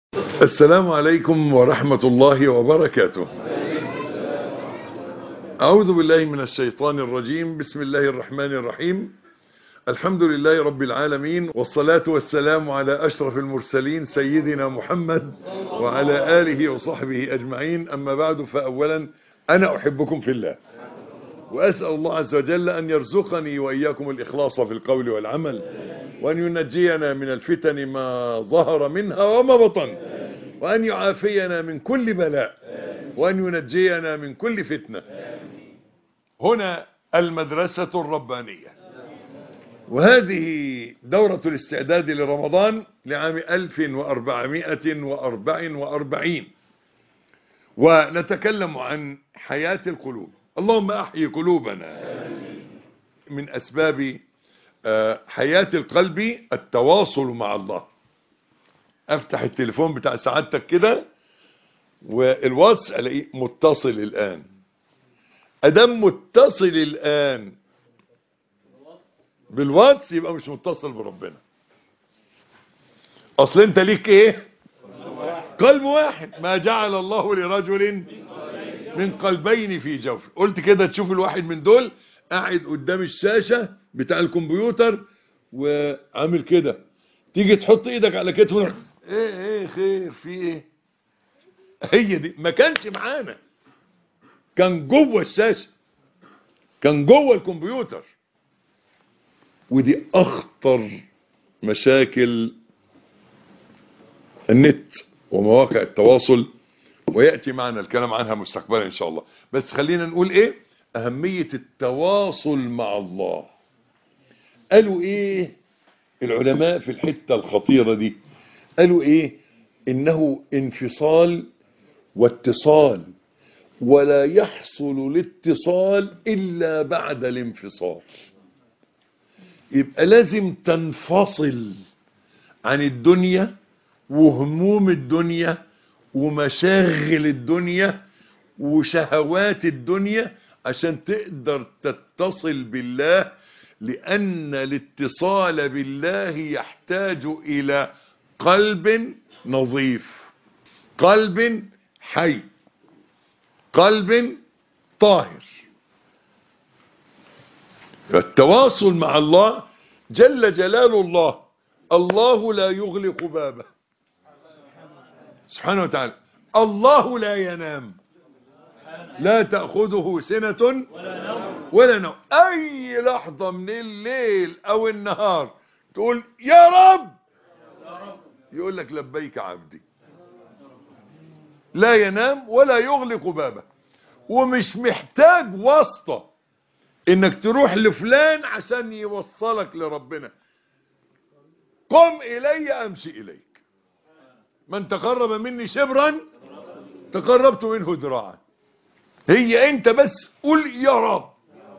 السلام عليكم ورحمة الله وبركاته أعوذ بالله من الشيطان الرجيم بسم الله الرحمن الرحيم الحمد لله رب العالمين والصلاة والسلام على أشرف المرسلين سيدنا محمد وعلى آله وصحبه أجمعين أما بعد فأولا أنا أحبكم في الله وأسأل الله عز وجل أن يرزقني وإياكم الإخلاص في القول والعمل وأن ينجينا من الفتن ما ظهر منها وما بطن وأن يعافينا من كل بلاء وأن ينجينا من كل فتنة هنا المدرسة الربانية وهذه دورة الاستعداد لرمضان لعام 1444 ونتكلم عن حياة القلوب اللهم أحيي قلوبنا من أسباب حياة القلب التواصل مع الله افتح التليفون بتاع سعادتك كده والواتس الاقيه متصل الان ادام متصل الان بالواتس يبقى مش متصل بربنا اصل انت ليك ايه قلب واحد ما جعل الله لرجل من قلبين في جوف قلت كده تشوف الواحد من دول قاعد قدام الشاشة بتاع الكمبيوتر وعامل كده تيجي تحط ايدك على كتفه ايه ايه خير في ايه هي دي ما كانش معانا كان جوه الشاشة كان جوه الكمبيوتر ودي اخطر مشاكل النت ومواقع التواصل ويأتي معنا الكلام عنها مستقبلا ان شاء الله بس خلينا نقول ايه اهمية التواصل مع الله قالوا ايه العلماء في الحتة الخطيرة دي قالوا ايه انه انفصال واتصال ولا يحصل الاتصال الا بعد الانفصال يبقى لازم تنفصل عن الدنيا وهموم الدنيا ومشاغل الدنيا وشهوات الدنيا عشان تقدر تتصل بالله لأن الاتصال بالله يحتاج إلى قلب نظيف قلب حي قلب طاهر فالتواصل مع الله جل جلال الله الله لا يغلق بابه سبحانه وتعالى الله لا ينام لا تأخذه سنة ولا نوم أي لحظة من الليل أو النهار تقول يا رب يقول لك لبيك عبدي لا ينام ولا يغلق بابه ومش محتاج واسطة انك تروح لفلان عشان يوصلك لربنا قم الي امشي اليك من تقرب مني شبرا تقربت منه ذراعا هي انت بس قول يا رب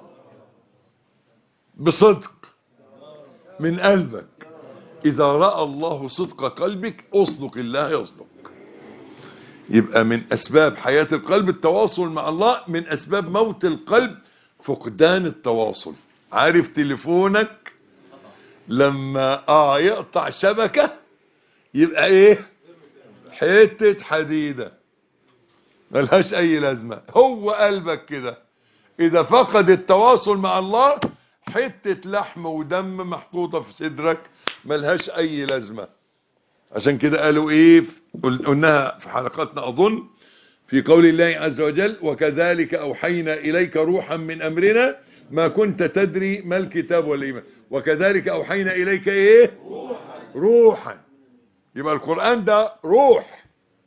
بصدق من قلبك اذا رأى الله صدق قلبك اصدق الله يصدق يبقى من اسباب حياة القلب التواصل مع الله من اسباب موت القلب فقدان التواصل عارف تليفونك لما اه يقطع شبكة يبقى ايه حتة حديدة ملهاش اي لازمة هو قلبك كده اذا فقد التواصل مع الله حتة لحم ودم محطوطة في صدرك ملهاش اي لازمة عشان كده قالوا ايه قلناها في حلقاتنا اظن في قول الله عز وجل وكذلك اوحينا اليك روحا من امرنا ما كنت تدري ما الكتاب والايمان وكذلك اوحينا اليك ايه روحا يبقى القرآن ده روح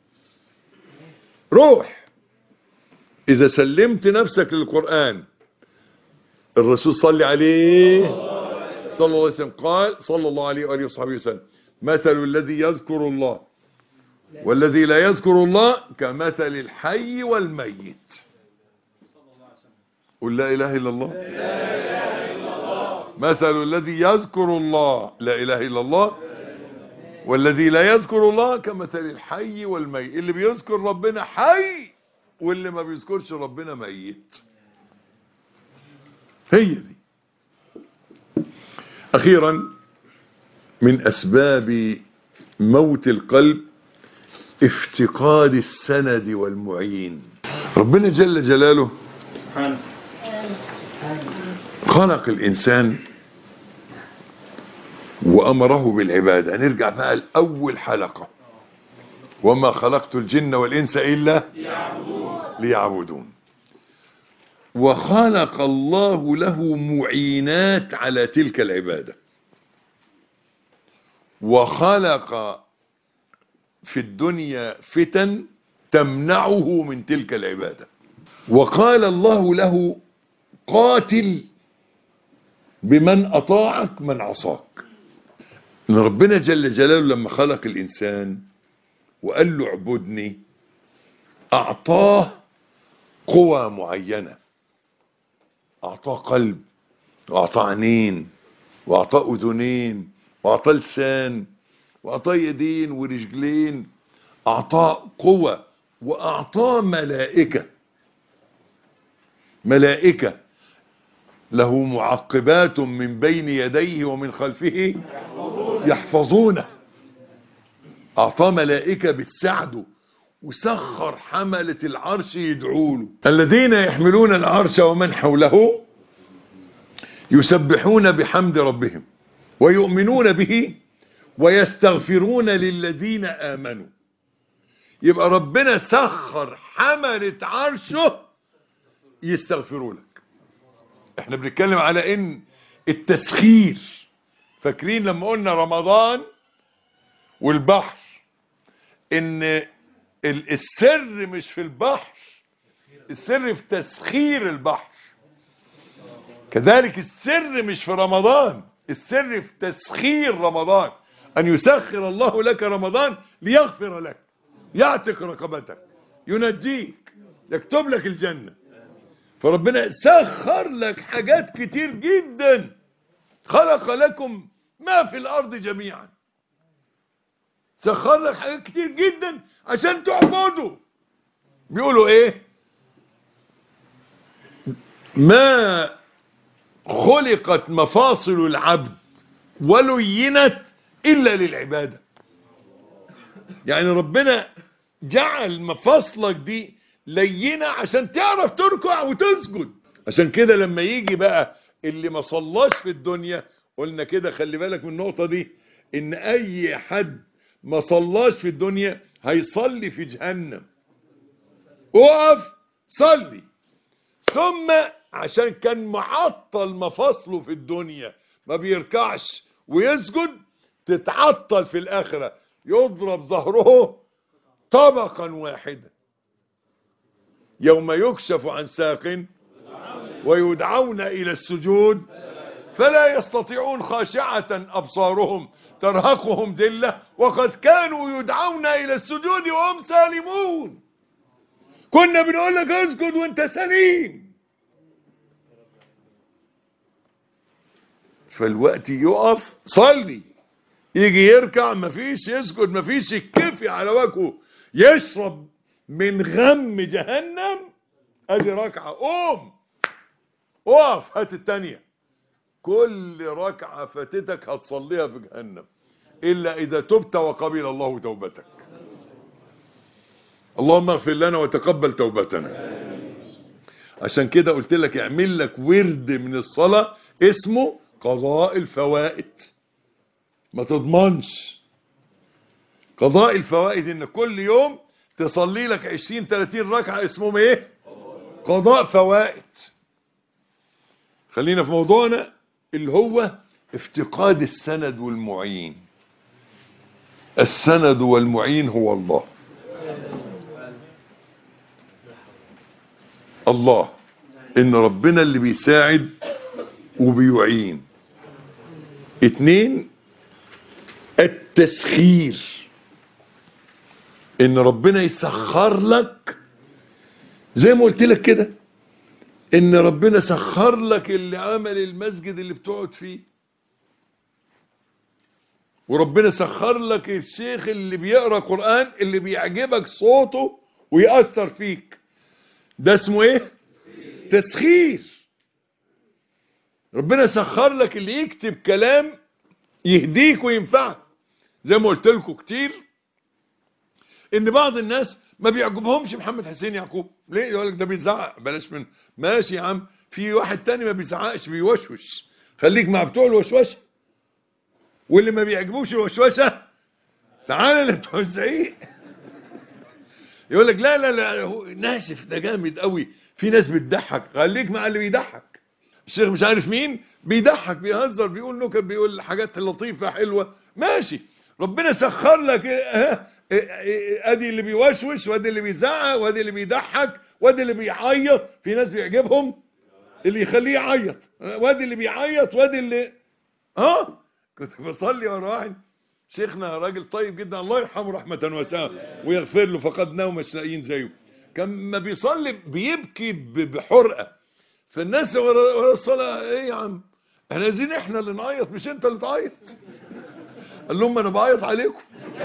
روح اذا سلمت نفسك للقرآن الرسول صلى عليه صلى الله عليه وسلم قال صلى الله عليه وآله وصحبه وسلم مثل الذي يذكر الله والذي لا يذكر الله كمثل الحي والميت قل لا إله إلا الله مثل الذي يذكر الله لا إله إلا الله والذي لا يذكر الله كمثل الحي والميت اللي بيذكر ربنا حي واللي ما بيذكرش ربنا ميت هي دي اخيرا من اسباب موت القلب افتقاد السند والمعين ربنا جل جلاله سبحانه خلق الإنسان وأمره بالعبادة نرجع بقى لأول حلقة وما خلقت الجن والإنس إلا ليعبدون وخلق الله له معينات على تلك العبادة وخلق في الدنيا فتن تمنعه من تلك العبادة وقال الله له قاتل بمن أطاعك من عصاك إن ربنا جل جلاله لما خلق الإنسان وقال له اعبدني أعطاه قوى معينة أعطاه قلب وأعطاه عينين وأعطاه أذنين وأعطاه لسان وأعطاه يدين ورجلين أعطاه قوة وأعطاه ملائكة ملائكة له معقبات من بين يديه ومن خلفه يحفظونه أعطاه ملائكة بتساعده وسخر حملة العرش يدعوا له الذين يحملون العرش ومن حوله يسبحون بحمد ربهم ويؤمنون به ويستغفرون للذين آمنوا يبقى ربنا سخر حملة عرشه يستغفروا لك احنا بنتكلم على ان التسخير فاكرين لما قلنا رمضان والبحر ان ال- السر مش في البحر السر في تسخير البحر كذلك السر مش في رمضان السر في تسخير رمضان ان يسخر الله لك رمضان ليغفر لك يعتق رقبتك ينجيك يكتب لك الجنة فربنا سخر لك حاجات كتير جدا خلق لكم ما في الارض جميعا سخر لك حاجات كتير جدا عشان تعبدوا بيقولوا ايه ما خلقت مفاصل العبد ولينت الا للعباده يعني ربنا جعل مفاصلك دي لينه عشان تعرف تركع وتسجد عشان كده لما يجي بقى اللي ما صلاش في الدنيا قلنا كده خلي بالك من النقطه دي ان اي حد ما صلاش في الدنيا هيصلي في جهنم اقف صلي ثم عشان كان معطل مفاصله في الدنيا ما بيركعش ويسجد تتعطل في الاخره يضرب ظهره طبقا واحدا يوم يكشف عن ساق ويدعون الى السجود فلا يستطيعون خاشعة أبصارهم ترهقهم ذلة وقد كانوا يدعون إلى السجود وهم سالمون كنا بنقول لك اسجد وانت سليم فالوقت يقف صلي يجي يركع مفيش يسجد مفيش يكفي على وجهه يشرب من غم جهنم ادي ركعة قوم اقف هات التانية كل ركعة فاتتك هتصليها في جهنم إلا إذا تبت وقبل الله توبتك اللهم اغفر لنا وتقبل توبتنا عشان كده قلت لك اعمل لك ورد من الصلاة اسمه قضاء الفوائد ما تضمنش قضاء الفوائد ان كل يوم تصلي لك 20 30 ركعة اسمهم ايه قضاء فوائد خلينا في موضوعنا اللي هو افتقاد السند والمعين السند والمعين هو الله الله ان ربنا اللي بيساعد وبيعين اتنين التسخير ان ربنا يسخر لك زي ما قلت لك كده ان ربنا سخر لك اللي عمل المسجد اللي بتقعد فيه وربنا سخر لك الشيخ اللي بيقرا قرآن اللي بيعجبك صوته ويأثر فيك ده اسمه ايه تسخير ربنا سخر لك اللي يكتب كلام يهديك وينفعك زي ما قلت لكم كتير ان بعض الناس ما بيعجبهمش محمد حسين يعقوب ليه يقول لك ده بيزعق بلاش من ماشي يا عم في واحد تاني ما بيزعقش بيوشوش خليك مع بتوع الوشوشه واللي ما بيعجبوش الوشوشه تعالى اللي بتوع الزعيق يقول لك لا لا لا هو ناشف ده جامد قوي في ناس بتضحك خليك مع اللي بيضحك الشيخ مش عارف مين بيضحك بيهزر بيقول نكت بيقول حاجات لطيفه حلوه ماشي ربنا سخر لك اه ادي اللي بيوشوش وادي اللي بيزعق وادي اللي بيضحك وادي اللي بيعيط في ناس بيعجبهم اللي يخليه يعيط وادي اللي بيعيط وادي اللي ها كنت بصلي ورا واحد شيخنا راجل طيب جدا الله يرحمه رحمة واسعة ويغفر له فقدناه ومش لاقيين زيه كان ما بيصلي بيبكي بحرقة فالناس ورا ورا الصلاة ايه يا عم احنا عايزين احنا اللي نعيط مش انت اللي تعيط قال لهم انا بعيط عليكم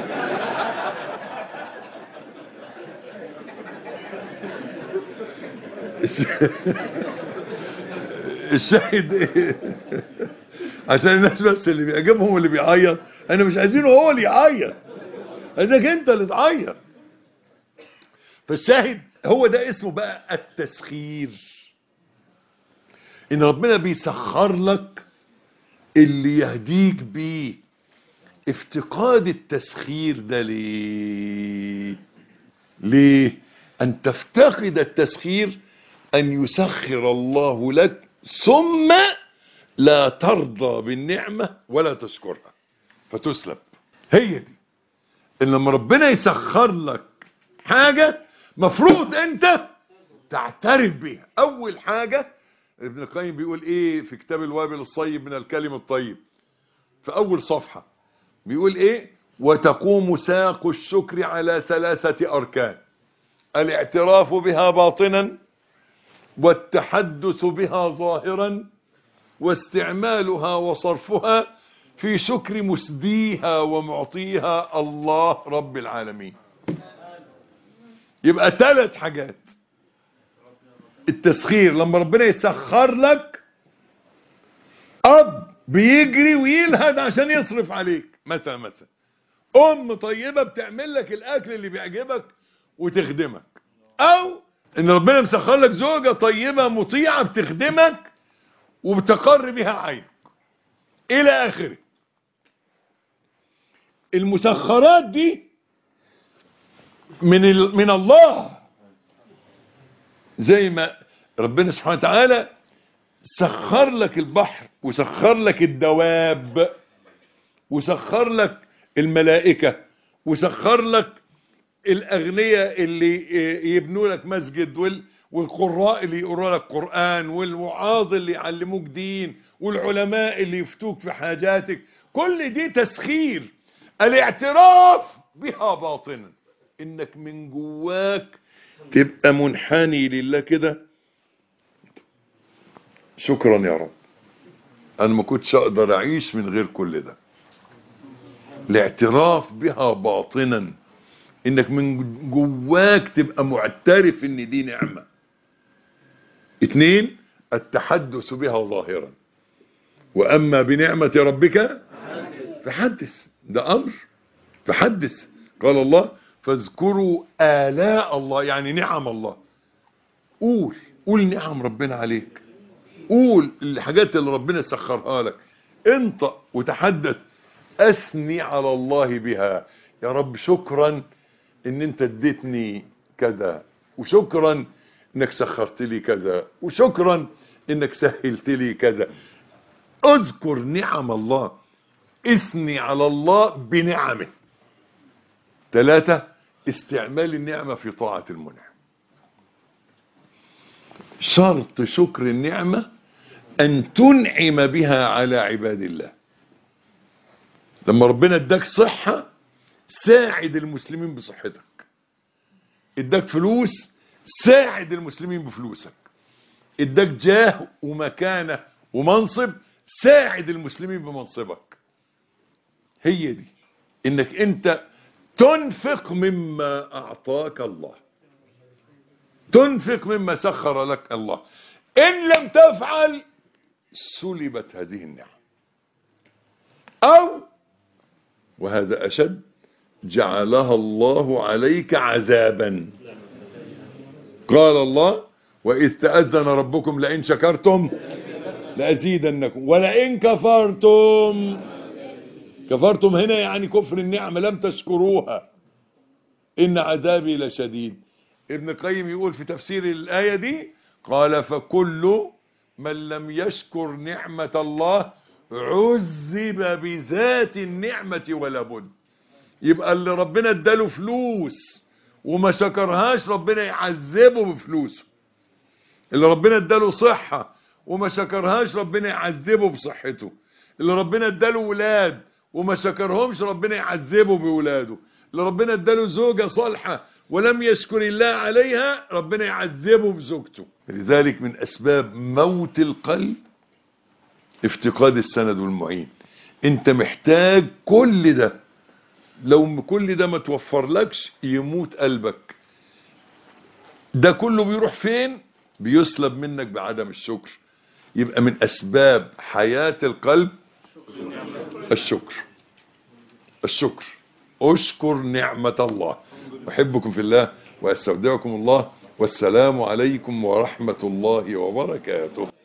الشاهد ايه عشان الناس بس اللي بيعجبهم اللي بيعيط انا مش عايزينه هو اللي يعيط عايزك انت اللي تعيط فالشاهد هو ده اسمه بقى التسخير ان ربنا بيسخر لك اللي يهديك بيه افتقاد التسخير ده ليه ليه ان تفتقد التسخير ان يسخر الله لك ثم لا ترضى بالنعمة ولا تشكرها فتسلب هي دي ان لما ربنا يسخر لك حاجة مفروض انت تعترف بيها اول حاجة ابن القيم بيقول ايه في كتاب الوابل الصيب من الكلم الطيب في اول صفحة بيقول ايه وتقوم ساق الشكر على ثلاثة اركان الاعتراف بها باطنا والتحدث بها ظاهرا واستعمالها وصرفها في شكر مسديها ومعطيها الله رب العالمين يبقى ثلاث حاجات التسخير لما ربنا يسخر لك اب بيجري ويلهد عشان يصرف عليك مثلا مثلا ام طيبة بتعمل لك الاكل اللي بيعجبك وتخدمك او ان ربنا مسخر لك زوجة طيبة مطيعة بتخدمك وبتقر بها عينك الى اخره المسخرات دي من ال... من الله زي ما ربنا سبحانه وتعالى سخر لك البحر وسخر لك الدواب وسخر لك الملائكة وسخر لك الأغنياء اللي يبنوا لك مسجد وال... والقراء اللي يقروا لك قرآن والوعاظ اللي يعلموك دين والعلماء اللي يفتوك في حاجاتك كل دي تسخير الاعتراف بها باطنا انك من جواك تبقى منحني لله كده شكرا يا رب انا ما كنتش اقدر اعيش من غير كل ده الاعتراف بها باطنا انك من جواك تبقى معترف ان دي نعمة اتنين التحدث بها ظاهرا واما بنعمة ربك فحدث ده امر فحدث قال الله فاذكروا آلاء الله يعني نعم الله قول قول نعم ربنا عليك قول الحاجات اللي ربنا سخرها لك انطق وتحدث اثني على الله بها يا رب شكرا ان انت اديتني كذا وشكرا انك سخرت لي كذا وشكرا انك سهلت لي كذا اذكر نعم الله اثني على الله بنعمه ثلاثة استعمال النعمة في طاعة المنعم شرط شكر النعمة أن تنعم بها على عباد الله لما ربنا اداك صحة ساعد المسلمين بصحتك اداك فلوس ساعد المسلمين بفلوسك اداك جاه ومكانة ومنصب ساعد المسلمين بمنصبك هي دي انك انت تنفق مما اعطاك الله تنفق مما سخر لك الله ان لم تفعل سلبت هذه النعم او وهذا اشد جعلها الله عليك عذابا قال الله وإذ تأذن ربكم لئن شكرتم لأزيدنكم ولئن كفرتم كفرتم هنا يعني كفر النعمة لم تشكروها إن عذابي لشديد ابن القيم يقول في تفسير الآية دي قال فكل من لم يشكر نعمة الله عذب بذات النعمة ولا بد يبقى اللي ربنا اداله فلوس وما شكرهاش ربنا يعذبه بفلوسه اللي ربنا اداله صحة وما شكرهاش ربنا يعذبه بصحته اللي ربنا اداله ولاد وما شكرهمش ربنا يعذبه بولاده اللي ربنا اداله زوجة صالحة ولم يشكر الله عليها ربنا يعذبه بزوجته لذلك من أسباب موت القلب افتقاد السند والمعين انت محتاج كل ده لو كل ده ما توفر لكش يموت قلبك ده كله بيروح فين بيسلب منك بعدم الشكر يبقى من أسباب حياة القلب الشكر الشكر أشكر نعمة الله أحبكم في الله وأستودعكم الله والسلام عليكم ورحمة الله وبركاته